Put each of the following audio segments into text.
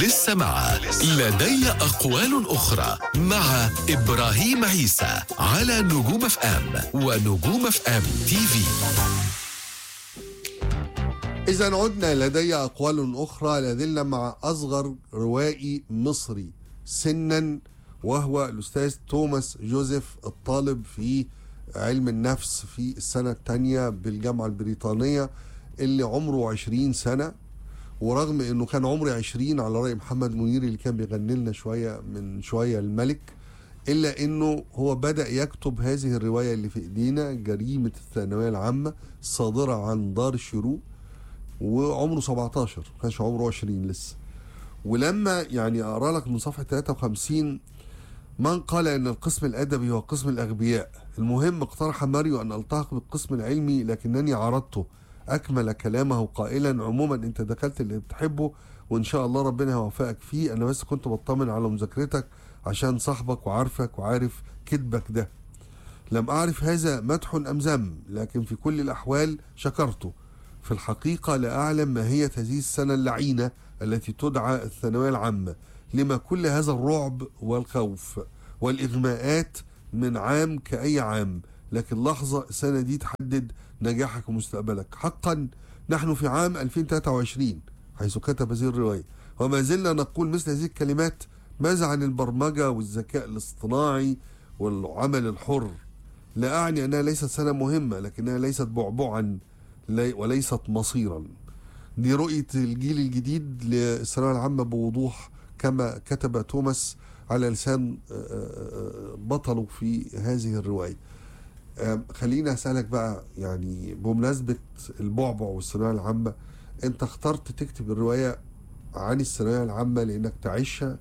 لسه مع لدي أقوال أخرى مع إبراهيم عيسى على نجوم اف ام ونجوم اف ام تي في إذا عدنا لدي أقوال أخرى لازلنا مع أصغر روائي مصري سنا وهو الأستاذ توماس جوزيف الطالب في علم النفس في السنة الثانية بالجامعة البريطانية اللي عمره 20 سنة ورغم انه كان عمري 20 على رأي محمد منير اللي كان بيغني لنا شوية من شوية الملك الا انه هو بدأ يكتب هذه الرواية اللي في ايدينا جريمة الثانوية العامة الصادرة عن دار الشروق وعمره 17 ما كانش عمره 20 لسه ولما يعني اقرا لك من صفحه 53 من قال ان القسم الادبي هو قسم الاغبياء المهم اقترح ماريو ان التحق بالقسم العلمي لكنني عرضته اكمل كلامه قائلا عموما انت دخلت اللي بتحبه وان شاء الله ربنا هيوفقك فيه انا بس كنت بطمن على مذاكرتك عشان صاحبك وعارفك وعارف كذبك ده لم أعرف هذا مدح أم ذم لكن في كل الأحوال شكرته في الحقيقة لا أعلم ماهية هذه السنة اللعينة التي تدعى الثانوية العامة لما كل هذا الرعب والخوف والإغماءات من عام كأي عام لكن لحظة السنة دي تحدد نجاحك ومستقبلك حقا نحن في عام 2023 حيث كتب هذه الرواية وما زلنا نقول مثل هذه الكلمات ماذا عن البرمجة والذكاء الاصطناعي والعمل الحر لا أعني أنها ليست سنة مهمة لكنها ليست بعبعا لي- وليست مصيرا دي رؤية الجيل الجديد للثانوية العامة بوضوح كما كتب توماس على لسان آه، آه، بطله في هذه الرواية آم، خليني أسألك بقى يعني بمناسبة البعبع والثانوية العامة أنت اخترت تكتب الرواية عن الثانوية العامة لأنك تعيشها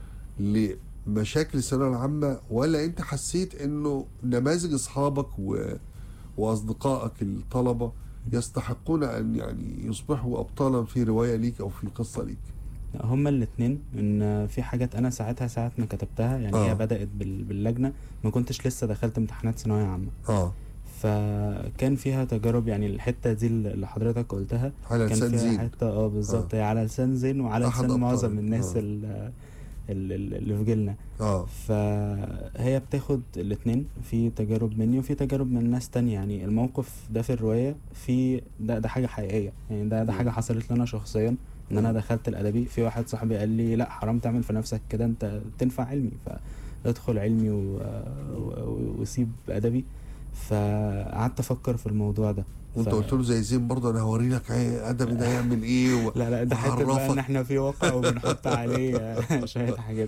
لمشاكل الثانوية العامة ولا أنت حسيت إنه نماذج أصحابك و... واصدقائك الطلبه يستحقون ان يعني يصبحوا ابطالا في روايه ليك او في قصه ليك لا، هما الاتنين ان في حاجات انا ساعتها ساعة ما كتبتها يعني آه. هي بدأت بال- باللجنة ما كنتش لسه دخلت امتحانات ثانوية عامة اه فكان فيها تجارب يعني الحتة دي اللي حضرتك قلتها على كان لسان فيها زين حتة اه بالظبط هي على لسان زين وعلى أحد لسان معظم أبطال. الناس آه. ال- ال- ال- اللي في جيلنا اه فهي بتاخد الاتنين في تجارب مني وفي تجارب من ناس تانية يعني الموقف ده في الرواية في ده ده حاجة حقيقية يعني ده ده مم. حاجة حصلت لي أنا شخصيا إن أنا مم. دخلت الأدبي في واحد صاحبي قال لي لا حرام تعمل في نفسك كده أنت تنفع علمي فادخل علمي و... و... وسيب أدبي فقعدت أفكر في الموضوع ده وانت ف- قلت له زي زين برضه انا هوري لك ايه ادبي ده يعمل ايه و... لا لا ده حتة بقى وعرفك. إن إحنا في واقع وبنحط عليه شوية حاجات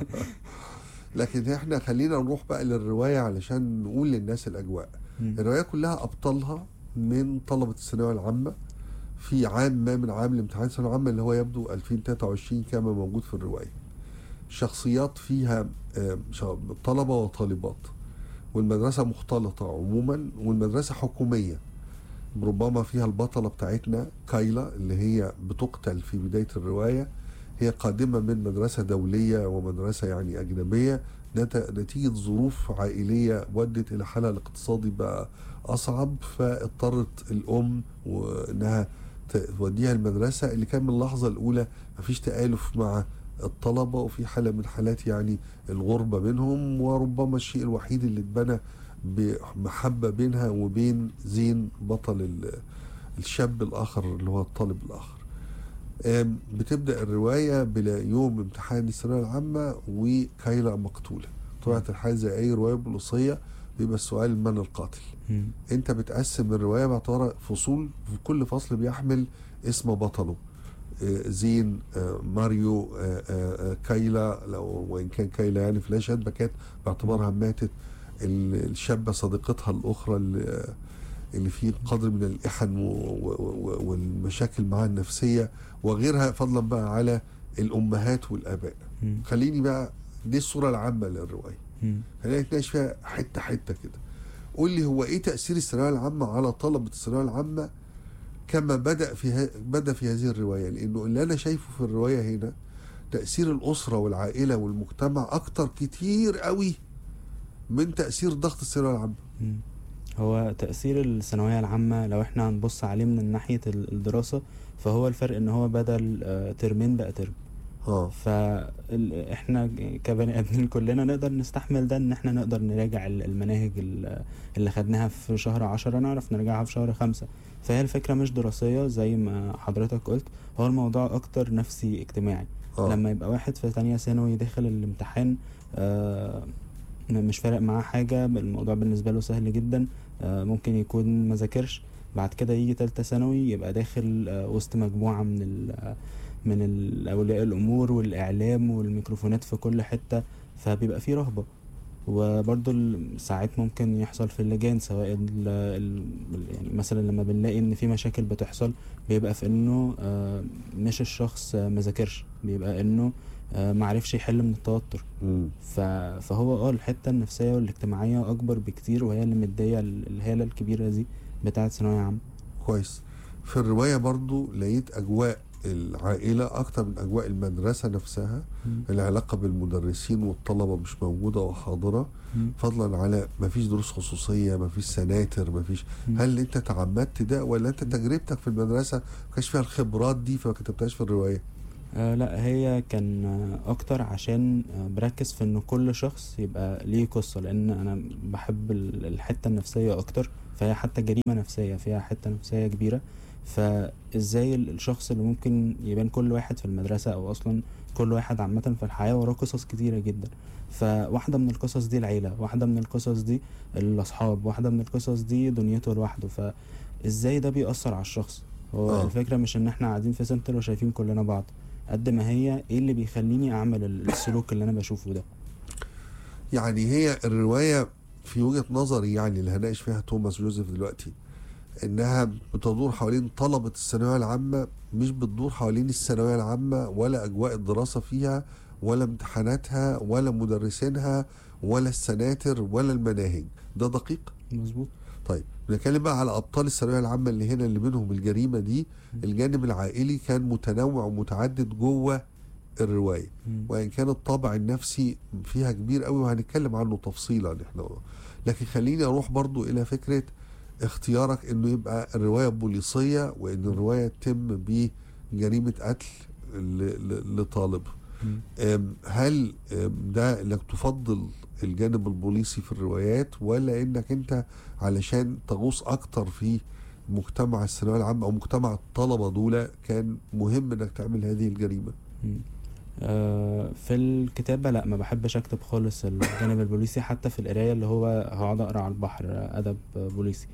لكن احنا خلينا نروح بقى للروايه علشان نقول للناس الاجواء مم. الروايه كلها ابطالها من طلبه الثانويه العامه في عام ما من عام الامتحانات الثانويه العامه اللي هو يبدو 2023 كما موجود في الروايه الشخصيات فيها آه، شا- طلبه وطالبات والمدرسه مختلطه عموما والمدرسه حكوميه ربما فيها البطله بتاعتنا كايلا اللي هي بتقتل في بدايه الروايه هي قادمه من مدرسه دوليه ومدرسه يعني اجنبيه نت- نتيجه ظروف عائليه ودت الى حالها الاقتصادي بقى اصعب فاضطرت الام وانها ت- توديها المدرسه اللي كان من اللحظه الاولى مفيش تالف مع الطلبه وفي حاله من حالات يعني الغربه منهم وربما الشيء الوحيد اللي اتبنى بمحبه بينها وبين زين بطل ال- الشاب الاخر اللي هو الطالب الاخر آم، بتبدا الروايه بلا يوم امتحان الثانويه العامه وكايلا مقتوله طبيعه الحال زي اي روايه بوليسيه بيبقى السؤال من القاتل مم. انت بتقسم الروايه باعتبارها فصول في كل فصل بيحمل اسم بطله آه، زين آه، ماريو آه، آه، آه، كايلا لو وان كان كايلا يعني في الاشهد باكات باعتبارها ماتت ال- الشابه صديقتها الاخرى اللي اللي فيه قدر من الإحن و- و- و- والمشاكل معها النفسية وغيرها فضلا بقى على الأمهات والآباء مم. خليني بقى دي الصورة العامة للرواية مم. خلينا نتناقش فيها حتة حتة كده قول لي هو ايه تأثير الثانوية العامة على طلبة الثانوية العامة كما بدأ في ه... بدأ في هذه الرواية لأنه اللي أنا شايفه في الرواية هنا تأثير الأسرة والعائلة والمجتمع أكتر كتير قوي من تأثير ضغط الثانوية العامة مم. هو تأثير الثانوية العامة لو احنا هنبص عليه من ناحية ال- الدراسة فهو الفرق ان هو بدل آه، ترمين بقى ترم اه فاحنا كبني ادمين كلنا نقدر نستحمل ده ان احنا نقدر نراجع ال- المناهج ال- اللي خدناها في شهر عشرة نعرف نرجعها في شهر خمسة فهي الفكرة مش دراسية زي ما حضرتك قلت هو الموضوع اكتر نفسي اجتماعي اه لما يبقى واحد في تانية ثانوي داخل الامتحان آه، مش فارق معاه حاجة الموضوع بالنسبة له سهل جدا آه، ممكن يكون ما ذاكرش بعد كده يجي تالتة ثانوي يبقى داخل آه، وسط مجموعة من ال من ال- أولياء الأمور والإعلام والميكروفونات في كل حتة فبيبقى فيه رهبة وبرضه ال- ساعات ممكن يحصل في اللجان سواء ال ال يعني مثلا لما بنلاقي ان في مشاكل بتحصل بيبقى في انه آه، مش الشخص آه، مذاكرش بيبقى انه آه، معرفش يحل من التوتر مم. ف- فهو اه الحته النفسيه والاجتماعيه اكبر بكتير وهي اللي مديه ال- الهاله الكبيره دي بتاعه ثانويه عامه كويس في الرواية برضو لقيت أجواء العائلة أكتر من أجواء المدرسة نفسها العلاقة بالمدرسين والطلبة مش موجودة وحاضرة مم. فضلا على مفيش دروس خصوصية مفيش سناتر مفيش مم. هل أنت تعمدت ده ولا أنت تجربتك في المدرسة ما كانش فيها الخبرات دي فما كتبتهاش في الرواية آه لا هي كان آه، اكتر عشان آه، بركز في ان كل شخص يبقى ليه قصه لان انا بحب ال- الحته النفسيه اكتر فهي حتى جريمه نفسيه فيها حته نفسيه كبيره فازاي ال- الشخص اللي ممكن يبان كل واحد في المدرسه او اصلا كل واحد عامه في الحياه وراه قصص كتيره جدا فواحده من القصص دي العيله واحده من القصص دي الاصحاب واحده من القصص دي دنيته لوحده فازاي ده بيأثر على الشخص هو آه. الفكره مش ان احنا قاعدين في سنتر وشايفين كلنا بعض قد ما هي ايه اللي بيخليني اعمل ال- السلوك اللي انا بشوفه ده يعني هي الرواية في وجهة نظري يعني اللي هناقش فيها توماس جوزيف دلوقتي انها بتدور حوالين طلبة الثانوية العامة مش بتدور حوالين الثانوية العامة ولا اجواء الدراسة فيها ولا امتحاناتها ولا مدرسينها ولا السناتر ولا المناهج ده دقيق مظبوط طيب بنتكلم بقى على ابطال الثانويه العامه اللي هنا اللي منهم الجريمه دي الجانب العائلي كان متنوع ومتعدد جوه الروايه مم. وان كان الطابع النفسي فيها كبير قوي وهنتكلم عنه تفصيلا احنا لكن خليني اروح برضو الى فكره اختيارك انه يبقى الروايه بوليسيه وان الروايه تتم بجريمه قتل ل- ل- لطالب مم. أم، هل أم، ده انك تفضل الجانب البوليسي في الروايات ولا انك انت علشان تغوص اكتر في مجتمع الثانويه العامه او مجتمع الطلبه دول كان مهم انك تعمل هذه الجريمه مم. آه، في الكتابة لا ما بحبش اكتب خالص الجانب البوليسي حتى في القراية اللي هو هقعد اقرا على البحر آه، ادب بوليسي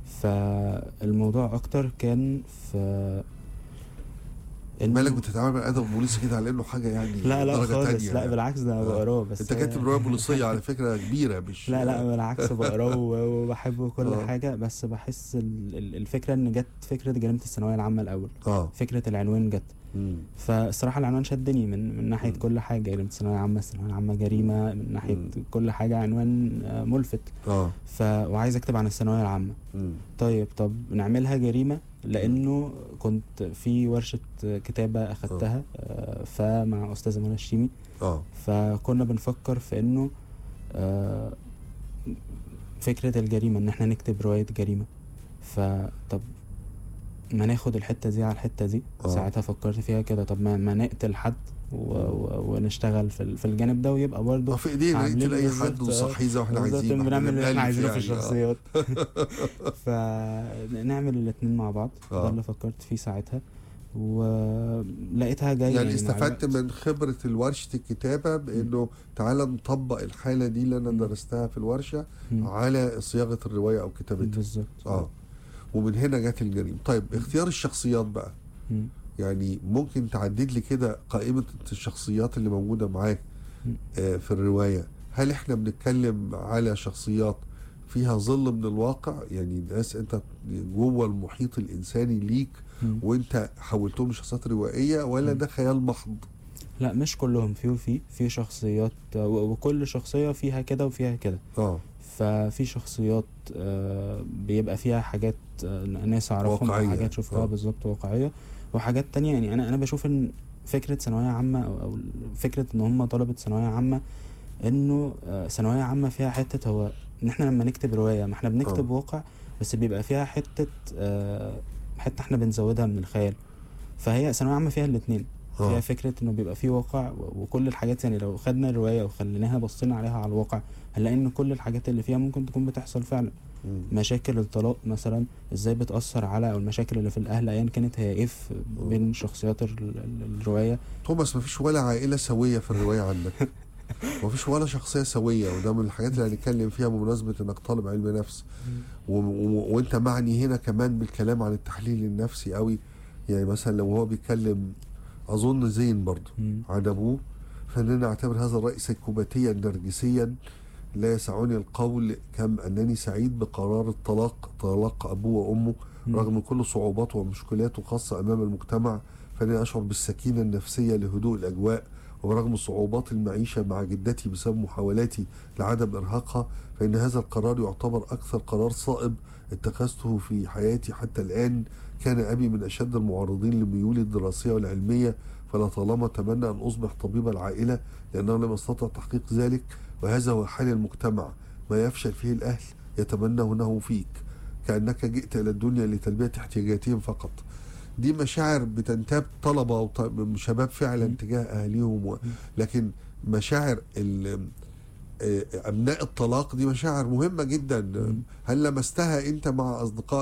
فالموضوع اكتر كان في إنه- مالك بتتعامل مع ادب بوليسي كده على انه حاجه يعني لا لا درجة خالص تانية لا يعني. بالعكس ده انا آه. بقراه بس انت هي- كاتب روايه بوليسيه على فكره كبيره مش لا لا بالعكس بقراه و- وبحبه كل آه. حاجة بس بحس ال- ال- الفكرة ان جت فكرة جريمة الثانوية العامة الأول اه فكرة العنوان جت مم. فالصراحة العنوان شدني من من ناحية مم. كل حاجة جريمة الثانوية العامة الثانوية العامة جريمة من ناحية مم. كل حاجة عنوان آه، ملفت اه ف وعايز اكتب عن الثانوية العامة مم. طيب طب نعملها جريمة لأنه كنت في ورشة كتابة أخدتها آه، فمع أستاذة منى الشيمي اه فكنا بنفكر في إنه آه، فكرة الجريمة إن إحنا نكتب رواية جريمة فطب ما ناخد الحتة دي على الحتة دي آه. ساعتها فكرت فيها كده طب ما, ما نقتل حد و... و... ونشتغل في, ال... في الجانب ده ويبقى برضه اه في ايدينا عاملين نقتل اي بالظبط، حد وصحيه زي ما احنا بالظبط عايزين بنعمل اللي احنا عايزينه في يعني. آه. الشخصيات فنعمل الاتنين مع بعض آه. ده اللي فكرت فيه ساعتها ولقيتها جايه يعني مع استفدت الوقت. من خبرة ورشة الكتابة بأنه تعالى نطبق الحالة دي اللي أنا مم. درستها في الورشة مم. على صياغة الرواية أو كتابتها بالظبط اه ومن هنا جت الجريمة طيب اختيار الشخصيات بقى مم. يعني ممكن تعدد لي كده قائمة الشخصيات اللي موجودة معاك مم. آه في الرواية هل احنا بنتكلم على شخصيات فيها ظل من الواقع يعني ناس انت جوه المحيط الانساني ليك مم. وانت حولتهم لشخصيات روائية ولا مم. ده خيال محض لا مش كلهم في وفي في شخصيات و- وكل شخصيه فيها كده وفيها كده اه ففي شخصيات آه، بيبقى فيها حاجات آه، ناس اعرفهم واقعية. او حاجات شفتها آه. بالظبط واقعيه وحاجات تانية يعني انا انا بشوف ان فكره ثانويه عامه او, أو فكره ان هم طلبه ثانويه عامه انه آه، ثانويه عامه فيها حته هو ان احنا لما نكتب روايه ما احنا بنكتب آه. واقع بس بيبقى فيها حته آه، حته احنا بنزودها من الخيال فهي ثانويه عامه فيها الاثنين آه. فيها فكره انه بيبقى في واقع و- وكل الحاجات يعني لو خدنا الروايه وخليناها بصينا عليها على الواقع هنلاقي ان كل الحاجات اللي فيها ممكن تكون بتحصل فعلا مم. مشاكل الطلاق مثلا ازاي بتاثر على او المشاكل اللي في الاهل ايا كانت هي ايه في- بين شخصيات ال- ال- الروايه توماس مفيش ولا عائله سويه في الروايه عندك مفيش ولا شخصيه سويه وده من الحاجات اللي هنتكلم فيها بمناسبه انك طالب علم نفس و... و... وانت معني هنا كمان بالكلام عن التحليل النفسي قوي يعني مثلا لو هو بيتكلم اظن زين برضه مم. عن ابوه فاننا نعتبر هذا الراي سيكوباتيا نرجسيا لا يسعني القول كم انني سعيد بقرار الطلاق طلاق ابوه وامه مم. رغم كل صعوباته ومشكلاته خاصه امام المجتمع فانني اشعر بالسكينه النفسيه لهدوء الاجواء ورغم صعوبات المعيشه مع جدتي بسبب محاولاتي لعدم ارهاقها فان هذا القرار يعتبر اكثر قرار صائب اتخذته في حياتي حتى الان كان ابي من اشد المعارضين لميولي الدراسيه والعلميه فلطالما تمنى ان اصبح طبيب العائله لانه لم يستطع تحقيق ذلك وهذا هو حال المجتمع ما يفشل فيه الاهل يتمنونه فيك كانك جئت الى الدنيا لتلبيه احتياجاتهم فقط دي مشاعر بتنتاب طلبه وشباب فعلا م. تجاه اهاليهم و... لكن مشاعر ال... آه، ابناء الطلاق دي مشاعر مهمه جدا م. هل لمستها انت مع اصدقاء